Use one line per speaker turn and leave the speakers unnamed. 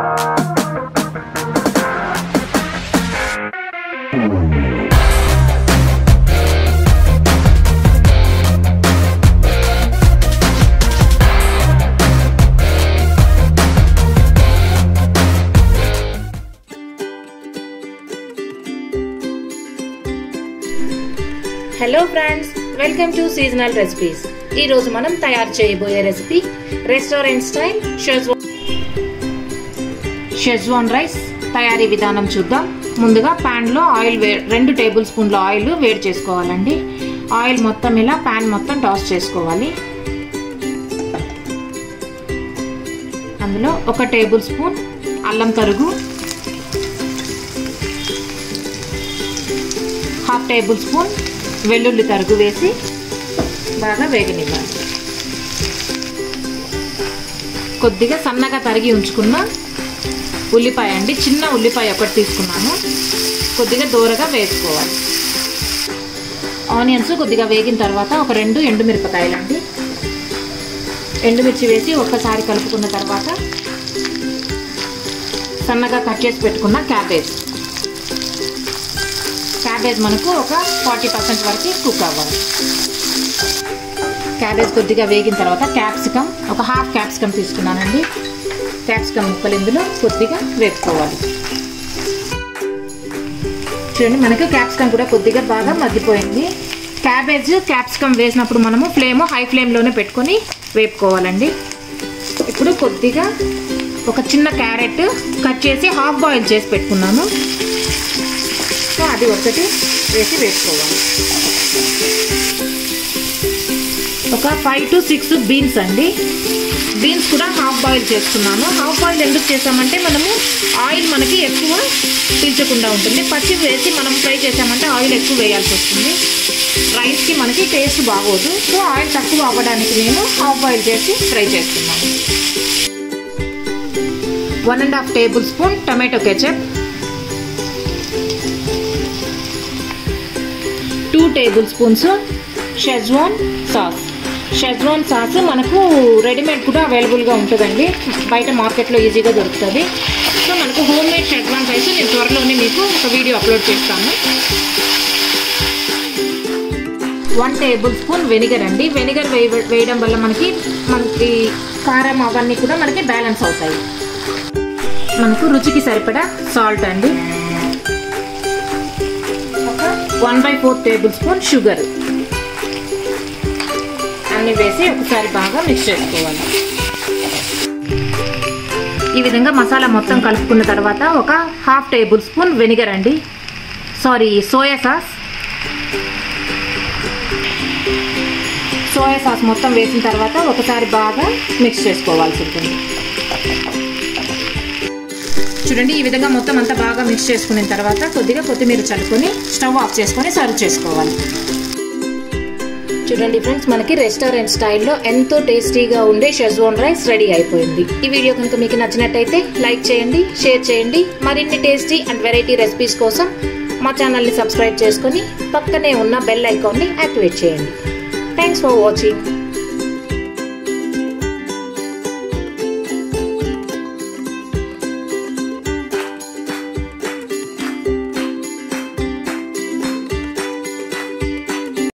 hello friends welcome to seasonal recipes ఈ రోజు మనం తయారు చేయబోయే recipe restaurant style schezwan schezwan rice తయారీ విధానం చూద్దాం ముందుగా ప్యాన్లో ఆయిల్ వే రెండు టేబుల్ స్పూన్ల ఆయిల్ వేడి చేసుకోవాలండి ఆయిల్ మొత్తం ఇలా ప్యాన్ మొత్తం టాస్ చేసుకోవాలి అందులో ఒక టేబుల్ స్పూన్ అల్లం తరుగు హాఫ్ టేబుల్ స్పూన్ వెల్లుల్లి తరుగు వేసి బాగా వేగనివ్వాలి కొద్దిగా సన్నగా తరిగి ఉంచుకున్న ఉల్లిపాయ అండి చిన్న ఉల్లిపాయ ఒకటి తీసుకున్నాను కొద్దిగా దూరగా వేసుకోవాలి ఆనియన్స్ కొద్దిగా వేగిన తర్వాత ఒక రెండు ఎండుమిరపకాయలు అండి ఎండుమిర్చి వేసి ఒక్కసారి కలుపుకున్న తర్వాత సన్నగా కట్ చేసి పెట్టుకున్న క్యాబేజ్ క్యాబేజ్ మనకు ఒక ఫార్టీ పర్సెంట్ వరకు కుక్ అవ్వాలి క్యాబేజ్ కొద్దిగా వేగిన తర్వాత క్యాప్సికమ్ ఒక హాఫ్ క్యాప్సికమ్ తీసుకున్నానండి క్యాప్సికమ్ ముక్కలు ఇందులో కొద్దిగా వేసుకోవాలి చూడండి మనకు క్యాప్సికమ్ కూడా కొద్దిగా బాగా మగ్గిపోయింది క్యాబేజ్ క్యాప్సికమ్ వేసినప్పుడు మనము ఫ్లేమ్ హై ఫ్లేమ్లోనే పెట్టుకొని వేపుకోవాలండి ఇప్పుడు కొద్దిగా ఒక చిన్న క్యారెట్ కట్ చేసి హాఫ్ బాయిల్ చేసి పెట్టుకున్నాను సో అది ఒకటి వేసి వేసుకోవాలి ఒక ఫైవ్ టు సిక్స్ బీన్స్ అండి బీన్స్ కూడా హాఫ్ బాయిల్ చేసుకున్నాను హాఫ్ బాయిల్ ఎందుకు చేసామంటే మనము ఆయిల్ మనకి ఎక్కువ పీల్చకుండా ఉంటుంది పచ్చి వేసి మనం ఫ్రై చేసామంటే ఆయిల్ ఎక్కువ వేయాల్సి వస్తుంది రైస్కి మనకి టేస్ట్ బాగోదు సో ఆయిల్ తక్కువ అవ్వడానికి నేను హాఫ్ బాయిల్ చేసి ఫ్రై చేస్తున్నాను one and half tablespoon tomato ketchup two tablespoons schezwan sauce schezwan sauce మనకు రెడీమేడ్ కూడా అవైలబుల్గా ఉంటుందండి బయట మార్కెట్లో ఈజీగా దొరుకుతుంది సో మనకు హోమ్ మేడ్ షెజ్వాన్ రైస్ నేను త్వరలోనే మీకు ఒక వీడియో అప్లోడ్ చేస్తాను వన్ టేబుల్ స్పూన్ వెనిగర్ అండి వెనిగర్ వేయ వేయడం వల్ల మనకి మనకి కారం అవన్నీ కూడా మనకి బ్యాలెన్స్ అవుతాయి మనకు రుచికి సరిపడా సాల్ట్ అండి one by four tablespoon sugar అన్ని వేసి ఒకసారి బాగా మిక్స్ చేసుకోవాలి ఈ విధంగా మసాలా మొత్తం కలుపుకున్న తర్వాత ఒక హాఫ్ టేబుల్ స్పూన్ వెనిగర్ అండి sorry soya sauce soya sauce మొత్తం వేసిన తర్వాత ఒకసారి బాగా మిక్స్ చేసుకోవాల్సి ఉంటుంది చూడండి ఈ విధంగా మొత్తం అంతా బాగా మిక్స్ చేసుకున్న తర్వాత కొద్దిగా కొత్తిమీర చల్లుకొని స్టవ్ ఆఫ్ చేసుకొని సర్వ్ చేసుకోవాలి చూడండి ఫ్రెండ్స్ మనకి రెస్టారెంట్ స్టైల్లో ఎంతో టేస్టీగా ఉండే షెజ్వాన్ రైస్ రెడీ అయిపోయింది ఈ వీడియో కనుక మీకు నచ్చినట్టయితే లైక్ చేయండి షేర్ చేయండి మరిన్ని టేస్టీ అండ్ వెరైటీ రెసిపీస్ కోసం మా ఛానల్ని సబ్స్క్రైబ్ చేసుకొని పక్కనే ఉన్న బెల్ ఐకాన్ని యాక్టివేట్ చేయండి థ్యాంక్స్ ఫర్ వాచింగ్